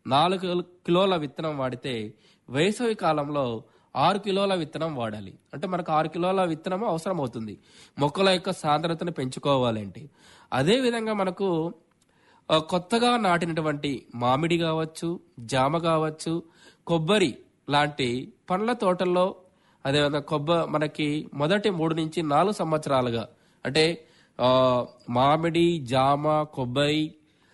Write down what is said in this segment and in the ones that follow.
నాలుగు కిలోల విత్తనం వాడితే వేసవి కాలంలో ఆరు కిలోల విత్తనం వాడాలి అంటే మనకు ఆరు కిలోల విత్తనం అవసరం అవుతుంది మొక్కల యొక్క సాంద్రతను పెంచుకోవాలంటే అదే విధంగా మనకు ఆ, కొత్తగా నాటినటువంటి మామిడి కావచ్చు జామ కావచ్చు కొబ్బరి లాంటి పండ్ల తోటల్లో అదేవిధంగా కొబ్బ మనకి మొదటి మూడు నుంచి నాలుగు సంవత్సరాలుగా అంటే ఆ, మామిడి జామ కొబ్బరి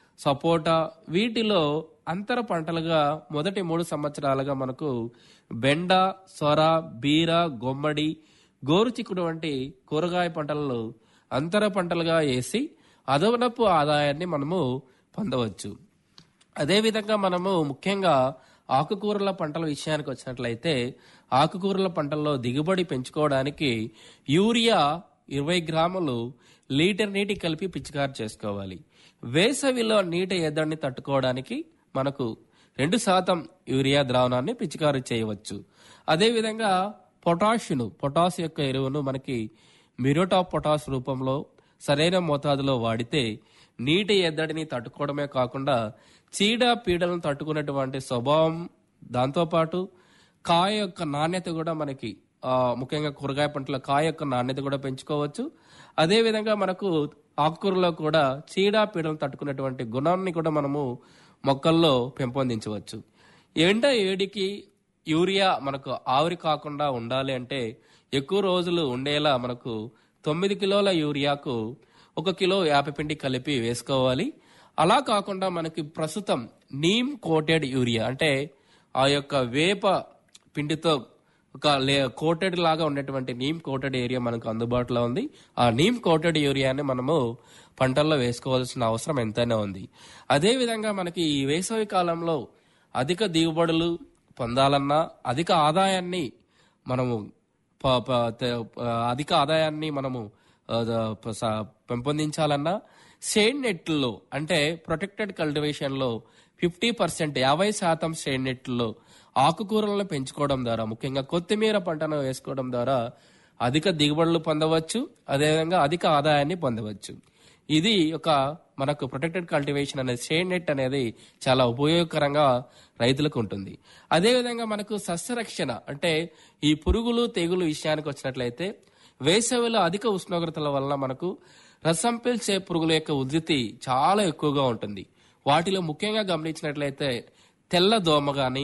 సపోటా వీటిలో అంతర పంటలుగా మొదటి మూడు సంవత్సరాలుగా మనకు బెండ సొర బీర గుమ్మడి గోరుచిక్కుడు వంటి కూరగాయ పంటలను అంతర పంటలుగా వేసి అదనపు ఆదాయాన్ని మనము పొందవచ్చు అదేవిధంగా మనము ముఖ్యంగా ఆకుకూరల పంటల విషయానికి వచ్చినట్లయితే ఆకుకూరల పంటల్లో దిగుబడి పెంచుకోవడానికి యూరియా ఇరవై గ్రాములు లీటర్ నీటి కలిపి పిచికారు చేసుకోవాలి వేసవిలో నీటి ఎద్దడిని తట్టుకోవడానికి మనకు రెండు శాతం యూరియా ద్రావణాన్ని పిచికారు చేయవచ్చు అదేవిధంగా పొటాషిను పొటాష్ యొక్క ఎరువును మనకి మిరోటా పొటాష్ రూపంలో సరైన మోతాదులో వాడితే నీటి ఎద్దడిని తట్టుకోవడమే కాకుండా చీడ పీడలను తట్టుకునేటువంటి స్వభావం దాంతోపాటు కాయ యొక్క నాణ్యత కూడా మనకి ఆ, ముఖ్యంగా కూరగాయ పంటల కాయ యొక్క నాణ్యత కూడా పెంచుకోవచ్చు అదే విధంగా మనకు ఆకుకూరలో కూడా చీడ పీడలను తట్టుకునేటువంటి గుణాన్ని కూడా మనము మొక్కల్లో పెంపొందించవచ్చు ఎండ ఏడికి యూరియా మనకు ఆవిరి కాకుండా ఉండాలి అంటే ఎక్కువ రోజులు ఉండేలా మనకు తొమ్మిది కిలోల యూరియాకు ఒక కిలో యాపపిండి కలిపి వేసుకోవాలి అలా కాకుండా మనకి ప్రస్తుతం నీమ్ కోటెడ్ యూరియా అంటే ఆ యొక్క వేప పిండితో ఒక లే కోటెడ్ లాగా ఉన్నటువంటి నీమ్ కోటెడ్ ఏరియా మనకు అందుబాటులో ఉంది ఆ నీమ్ కోటెడ్ యూరియాని మనము పంటల్లో వేసుకోవాల్సిన అవసరం ఎంతైనా ఉంది అదే విధంగా మనకి ఈ వేసవి కాలంలో అధిక దిగుబడులు పొందాలన్నా అధిక ఆదాయాన్ని మనము ప- ప- తె- అధిక ఆదాయాన్ని మనము ఆ, ద- ప- స- పెంపొందించాలన్నా షేడ్ నెట్లో అంటే ప్రొటెక్టెడ్ కల్టివేషన్ లో ఫిఫ్టీ పర్సెంట్ యాభై శాతం షేడ్ నెట్లో ఆకుకూరలను పెంచుకోవడం ద్వారా ముఖ్యంగా కొత్తిమీర పంటను వేసుకోవడం ద్వారా అధిక దిగుబడులు పొందవచ్చు అదేవిధంగా అధిక ఆదాయాన్ని పొందవచ్చు ఇది ఒక మనకు ప్రొటెక్టెడ్ కల్టివేషన్ అనేది షేడ్ నెట్ అనేది చాలా ఉపయోగకరంగా రైతులకు ఉంటుంది అదేవిధంగా మనకు సస్యరక్షణ అంటే ఈ పురుగులు తెగులు విషయానికి వచ్చినట్లయితే వేసవిలో అధిక ఉష్ణోగ్రతల వలన మనకు రసం పీల్చే పురుగుల యొక్క ఉధృతి చాలా ఎక్కువగా ఉంటుంది వాటిలో ముఖ్యంగా గమనించినట్లయితే తెల్ల దోమ గాని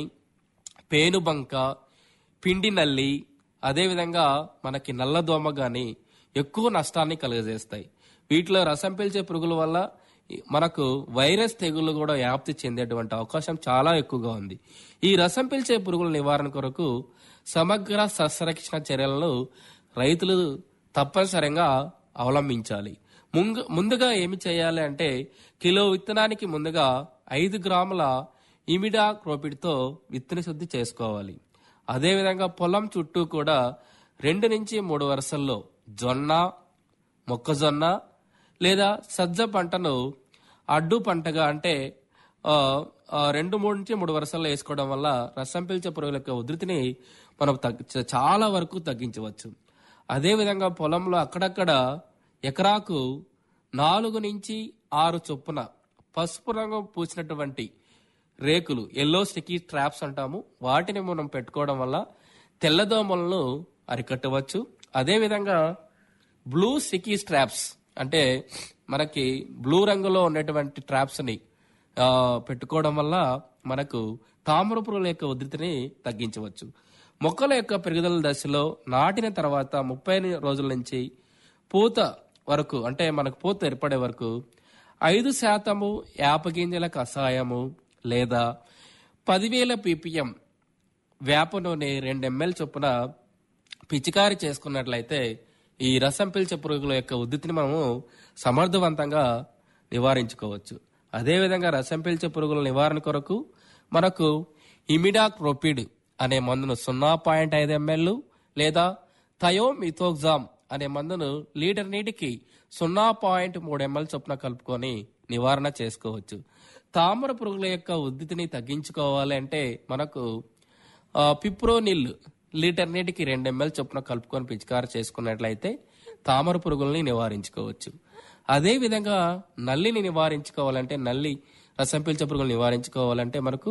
పేనుబంక పిండి నల్లి అదేవిధంగా మనకి నల్ల దోమ గాని ఎక్కువ నష్టాన్ని కలుగజేస్తాయి వీటిలో రసం పీల్చే పురుగుల వల్ల మనకు వైరస్ తెగులు కూడా వ్యాప్తి చెందేటువంటి అవకాశం చాలా ఎక్కువగా ఉంది ఈ రసం పీల్చే పురుగుల నివారణ కొరకు సమగ్ర సస్యరక్షణ చర్యలను రైతులు తప్పనిసరిగా అవలంబించాలి ముందు ముందుగా ఏమి చేయాలి అంటే కిలో విత్తనానికి ముందుగా ఐదు గ్రాముల ఇమిడా క్రోపిడ్తో విత్తన శుద్ధి చేసుకోవాలి అదేవిధంగా పొలం చుట్టూ కూడా రెండు నుంచి మూడు వరుసల్లో జొన్న మొక్కజొన్న లేదా సజ్జ పంటను అడ్డు పంటగా అంటే ఆ, ఆ, రెండు మూడు నుంచి మూడు వరుసల్లో వేసుకోవడం వల్ల రసం పీల్చే పురుగుల యొక్క ఉధృతిని మనం తగ్గ చాలా వరకు తగ్గించవచ్చు అదేవిధంగా పొలంలో అక్కడక్కడ ఎకరాకు నాలుగు నుంచి ఆరు చొప్పున పసుపు రంగు పూసినటువంటి రేకులు ఎల్లో స్టిక్కీ ట్రాప్స్ అంటాము వాటిని మనం పెట్టుకోవడం వల్ల తెల్లదోమలను అరికట్టవచ్చు అదేవిధంగా బ్లూ స్టిక్కీ స్ట్రాప్స్ అంటే మనకి బ్లూ రంగులో ఉన్నటువంటి ట్రాప్స్ ని ఆ, పెట్టుకోవడం వల్ల మనకు తామర పురుగుల యొక్క ఉధృతిని తగ్గించవచ్చు మొక్కల యొక్క పెరుగుదల దశలో నాటిన తర్వాత ముప్పై రోజుల నుంచి పూత వరకు అంటే మనకు పూత ఏర్పడే వరకు ఐదు శాతము యాప గింజల కషాయము లేదా పదివేల పీపీఎం వేప నూనె రెండు ఎంఎల్ చొప్పున పిచికారి చేసుకున్నట్లయితే ఈ రసం పీల్చే పురుగుల యొక్క ఉద్ధృతిని మనము సమర్థవంతంగా నివారించుకోవచ్చు అదేవిధంగా రసం పీల్చే పురుగుల నివారణ కొరకు మనకు ఇమిడాక్రోపిడ్ అనే మందును సున్నా పాయింట్ ఐదు ఎంఎల్ లేదా థయోమిథోగ్జామ్ అనే మందును లీటర్ నీటికి సున్నా పాయింట్ మూడు ఎంఎల్ చొప్పున కలుపుకొని నివారణ చేసుకోవచ్చు తామర పురుగుల యొక్క ఉద్ధృతిని తగ్గించుకోవాలి అంటే మనకు ఆ, పిప్రోనిల్ లీటర్ నీటికి రెండు ఎంఎల్ చొప్పున కలుపుకొని పిచికారు చేసుకున్నట్లయితే తామర పురుగుల్ని నివారించుకోవచ్చు అదే విధంగా నల్లిని నివారించుకోవాలంటే నల్లి రసం పీల్చే పురుగులు నివారించుకోవాలంటే మనకు